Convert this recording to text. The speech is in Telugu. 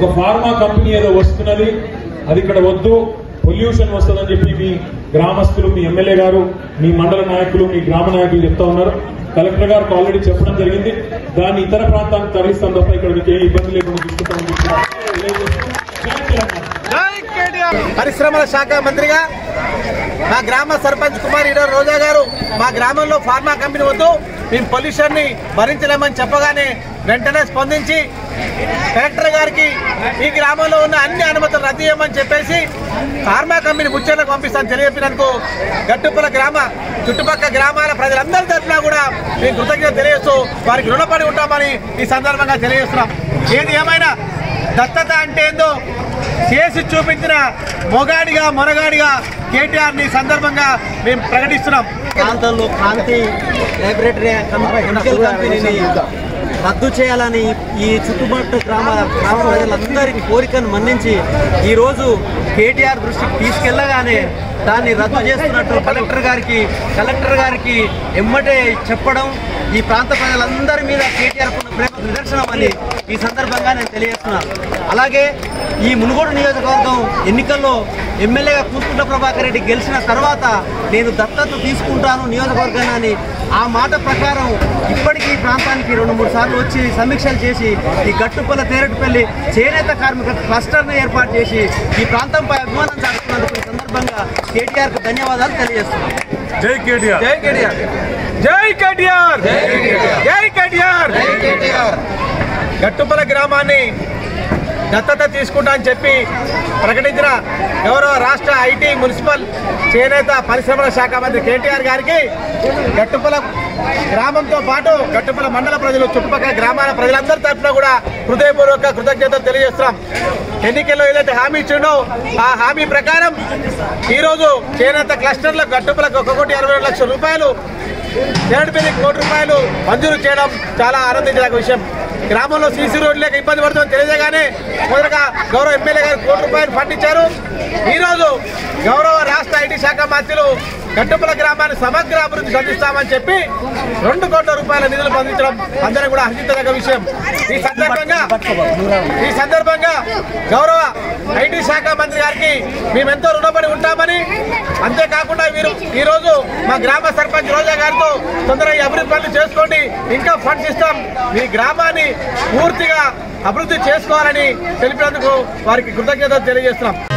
ఒక ఫార్మా కంపెనీ ఏదో వస్తున్నది అది ఇక్కడ వద్దు పొల్యూషన్ వస్తుందని చెప్పి మీ గ్రామస్తులు మీ ఎమ్మెల్యే గారు మీ మండల నాయకులు మీ గ్రామ నాయకులు చెప్తా ఉన్నారు కలెక్టర్ గారికి ఆల్రెడీ చెప్పడం జరిగింది దాన్ని ఇతర ప్రాంతానికి తరలిస్తాం తప్ప ఇక్కడ మీకు ఏ ఇబ్బంది లేకుండా చూసుకుంటామని చెప్పి తెలియజేస్తున్నాం. జై తెలంగాణ. పరిశ్రమల శాఖ మంత్రిగా మా గ్రామ సర్పంచ్ కుమార్ ఈడర్ రోజా గారు మా గ్రామంలో ఫార్మా కంపెనీ వద్దు మేము పొల్యూషన్ ని భరించలేమని చెప్పగానే వెంటనే స్పందించి కలెక్టర్ గారికి ఈ గ్రామంలో ఉన్న అన్ని అనుమతులు రద్దు చేయమని చెప్పేసి ఫార్మా కంపెనీ ముచ్చట్లకు పంపిస్తాను తెలియజెప్పినందుకు గట్టుపల గ్రామ చుట్టుపక్కల గ్రామాల ప్రజలందరి తరఫున కూడా మేము కృతజ్ఞత తెలియజేస్తూ వారికి రుణపడి ఉంటామని ఈ సందర్భంగా తెలియజేస్తున్నాం ఏది ఏమైనా దత్తత అంటే ఏందో చేసి చూపించిన మొగాడిగా మొనగాడిగా కేటీఆర్ ని సందర్భంగా మేము ప్రకటిస్తున్నాం ప్రాంతంలో క్రాంతి లైబ్రటరీ కెమికల్ కంపెనీని రద్దు చేయాలని ఈ చుట్టుపక్కల గ్రామ గ్రామ ప్రజలందరికీ కోరికను మన్నించి ఈరోజు కేటీఆర్ దృష్టికి తీసుకెళ్లగానే దాన్ని రద్దు చేస్తున్నట్టు కలెక్టర్ గారికి కలెక్టర్ గారికి ఎమ్మటే చెప్పడం ఈ ప్రాంత ప్రజలందరి మీద కేటీఆర్ ఉన్న ప్రేమ నిదర్శనం అని ఈ సందర్భంగా నేను తెలియజేస్తున్నాను అలాగే ఈ మునుగోడు నియోజకవర్గం ఎన్నికల్లో ఎమ్మెల్యేగా కూసుకుంట ప్రభాకర్ రెడ్డి గెలిచిన తర్వాత నేను దత్తత తీసుకుంటాను నియోజకవర్గాన్ని అని ఆ మాట ప్రకారం ఇప్పటికీ ఈ ప్రాంతానికి రెండు మూడు సార్లు వచ్చి సమీక్షలు చేసి ఈ గట్టుపల్ల తేరటిపల్లి చేనేత కార్మిక క్లస్టర్ను ఏర్పాటు చేసి ఈ ప్రాంతంపై అభిమానం చాటుతున్నందుకు ఈ సందర్భంగా కేటీఆర్కు ధన్యవాదాలు తెలియజేస్తున్నాను జై కేటీఆర్ జై కేటీఆర్ జై కేటీఆర్ జై కేటీఆర్ గట్టుపల గ్రామాన్ని దత్తత తీసుకుంటా అని చెప్పి ప్రకటించిన గౌరవ రాష్ట్ర ఐటీ మున్సిపల్ చేనేత పరిశ్రమల శాఖ మంత్రి కేటీఆర్ గారికి గట్టుపల గ్రామంతో పాటు గట్టుపల మండల ప్రజలు చుట్టుపక్కల గ్రామాల ప్రజలందరి తరఫున కూడా హృదయపూర్వక కృతజ్ఞతలు తెలియజేస్తున్నాం ఎన్నికల్లో ఏదైతే హామీ ఇచ్చిండో ఆ హామీ ప్రకారం ఈరోజు చేనేత క్లస్టర్ల గట్టుపలకు ఒక కోటి అరవై ఏడు లక్షల రూపాయలు చేరడిపల్లి కోటి రూపాయలు మంజూరు చేయడం చాలా ఆనందించదగ్గ విషయం గ్రామంలో సీసీ రోడ్లు లేక ఇబ్బంది పడుతుందని తెలియజేయగానే మొదటగా గౌరవ ఎమ్మెల్యే గారు కోటి రూపాయలు ఫండ్ ఇచ్చారు ఈరోజు గౌరవ రాష్ట్ర ఐటీ శాఖ మంత్రులు గట్టుపల గ్రామాన్ని సమగ్ర అభివృద్ధి సాధిస్తామని చెప్పి రెండు కోట్ల రూపాయల నిధులు పొందించడం అందరూ కూడా హర్షించదగ్గ విషయం ఈ సందర్భంగా ఈ సందర్భంగా గౌరవ ఐటీ శాఖ మంత్రి గారికి మేమెంతో రుణపడి ఉంటామని అంతేకాకుండా వీరు ఈ రోజు మా గ్రామ సర్పంచ్ రోజా గారితో తొందరగా ఈ అభివృద్ధి పనులు చేసుకోండి ఇంకా ఫండ్స్ ఇస్తాం మీ గ్రామాన్ని పూర్తిగా అభివృద్ధి చేసుకోవాలని తెలిపినందుకు వారికి కృతజ్ఞతలు తెలియజేస్తున్నాం